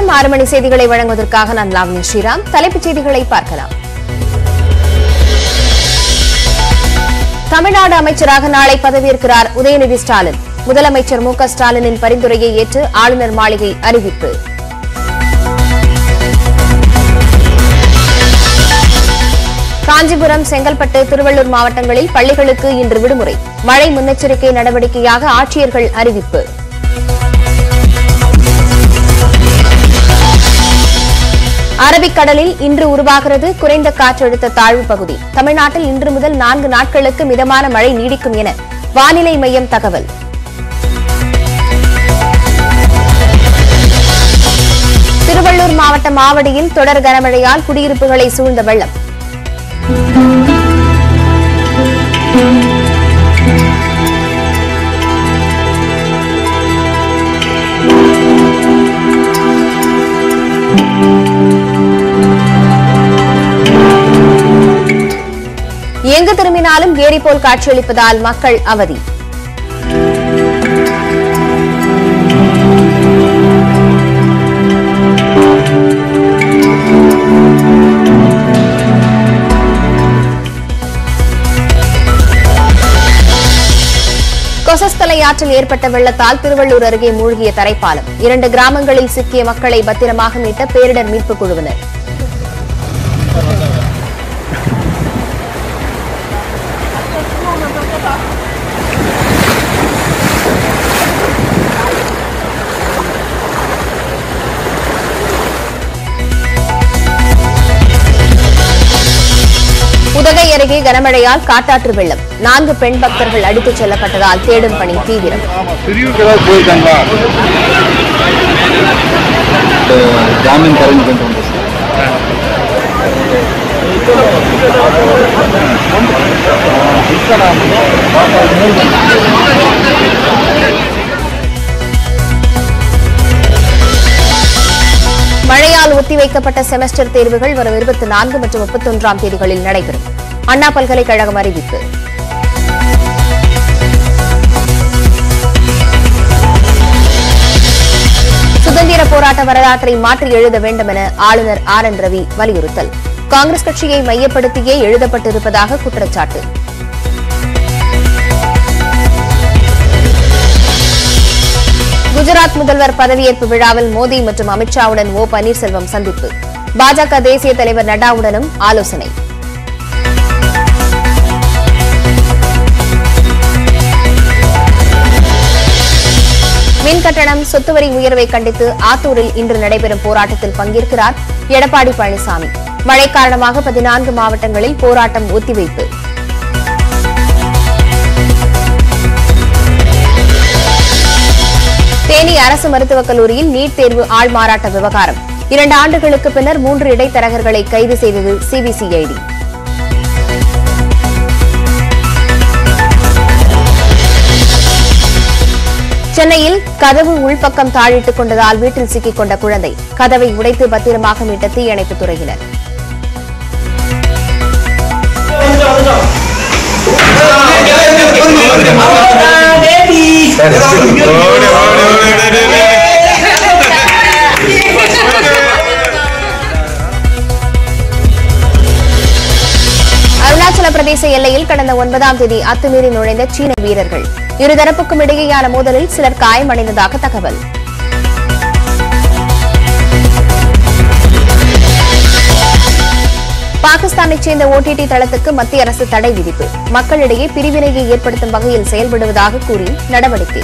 வணக்கம் ஆறு மணி செய்திகளை வழங்குவதற்காக நான் லாவண்யா ஸ்ரீராம் தலைப்புச் செய்திகளை பார்க்கலாம் தமிழ்நாடு அமைச்சராக நாளை பதவியேற்கிறார் உதயநிதி ஸ்டாலின் முதலமைச்சர் மு க ஸ்டாலினின் பரிந்துரையை ஏற்று ஆளுநர் மாளிகை அறிவிப்பு காஞ்சிபுரம் செங்கல்பட்டு திருவள்ளூர் மாவட்டங்களில் பள்ளிகளுக்கு இன்று விடுமுறை மழை முன்னெச்சரிக்கை நடவடிக்கையாக ஆட்சியர்கள் அறிவிப்பு அரபிக்கடலில் இன்று உருவாகிறது குறைந்த காற்றழுத்த தாழ்வு பகுதி தமிழ்நாட்டில் இன்று முதல் நான்கு நாட்களுக்கு மிதமான மழை நீடிக்கும் என வானிலை மையம் தகவல் திருவள்ளூர் மாவட்டம் ஆவடியில் தொடர் கனமழையால் குடியிருப்புகளை சூழ்ந்த வெள்ளம் எங்கு திரும்பினாலும் ஏரி போல் காட்சியளிப்பதால் மக்கள் அவதி கொசஸ்தலை ஆற்றில் ஏற்பட்ட வெள்ளத்தால் திருவள்ளூர் அருகே மூழ்கிய தரைப்பாலம் இரண்டு கிராமங்களில் சிக்கிய மக்களை பத்திரமாக மீட்ட பேரிடர் மீட்புக் குழுவினர் உதகை அருகே கனமழையால் காட்டாற்று வெள்ளம் நான்கு பெண் பக்தர்கள் அடித்துச் செல்லப்பட்டதால் தேடும் பணி தீவிரம் பிரிவுக்கு ஏதாவது போயிருக்காங்களா ஜாமீன் தரேன்னு கொண்டு வந்து மழையால் ஒத்திவைக்கப்பட்ட செமஸ்டர் தேர்வுகள் வரும் இருபத்தி நான்கு மற்றும் முப்பத்தொன்றாம் தேதிகளில் நடைபெறும் அண்ணா பல்கலைக்கழகம் அறிவிப்பு சுதந்திர போராட்ட வரலாற்றை மாற்றி எழுத வேண்டும் என ஆளுநர் ஆர் என் ரவி வலியுறுத்தல் காங்கிரஸ் கட்சியை மையப்படுத்தியே எழுதப்பட்டிருப்பதாக குற்றச்சாட்டு குஜராத் முதல்வர் பதவியேற்பு விழாவில் மோடி மற்றும் அமித்ஷாவுடன் ஓ பன்னீர்செல்வம் சந்திப்பு பாஜக தேசிய தலைவர் நட்டாவுடனும் ஆலோசனை மின் கட்டணம் சொத்து வரி உயர்வை கண்டித்து ஆத்தூரில் இன்று நடைபெறும் போராட்டத்தில் பங்கேற்கிறார் எடப்பாடி பழனிசாமி மழை காரணமாக பதினான்கு மாவட்டங்களில் போராட்டம் ஒத்திவைப்பு தேனி அரசு மருத்துவக் கல்லூரியில் நீட் தேர்வு ஆள்மாறாட்ட விவகாரம் இரண்டு ஆண்டுகளுக்கு பின்னர் மூன்று இடைத்தரகர்களை கைது செய்தது சிபிசிஐடி சென்னையில் கதவு உள்பக்கம் தாழிட்டுக் கொண்டதால் வீட்டில் சிக்கிக் கொண்ட குழந்தை கதவை உடைத்து பத்திரமாக மீட்ட தீயணைப்புத் துறையினர் அருணாச்சல பிரதேச எல்லையில் கடந்த ஒன்பதாம் தேதி அத்துமீறி நுழைந்த சீன வீரர்கள் இருதரப்புக்கும் இடையேயான மோதலில் சிலர் காயமடைந்ததாக தகவல் பாகிஸ்தானைச் சேர்ந்த ஓடிடி தளத்துக்கு மத்திய அரசு தடை விதிப்பு மக்களிடையே பிரிவினையை ஏற்படுத்தும் வகையில் செயல்படுவதாக கூறி நடவடிக்கை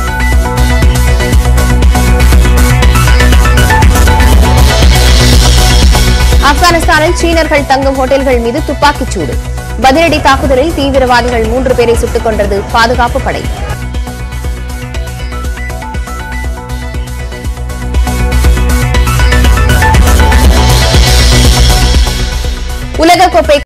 ஆப்கானிஸ்தானில் சீனர்கள் தங்கும் ஹோட்டல்கள் மீது துப்பாக்கிச் சூடு பதிலடி தாக்குதலில் தீவிரவாதிகள் மூன்று பேரை சுட்டுக் கொன்றது பாதுகாப்பு படை உலகக்கோப்பை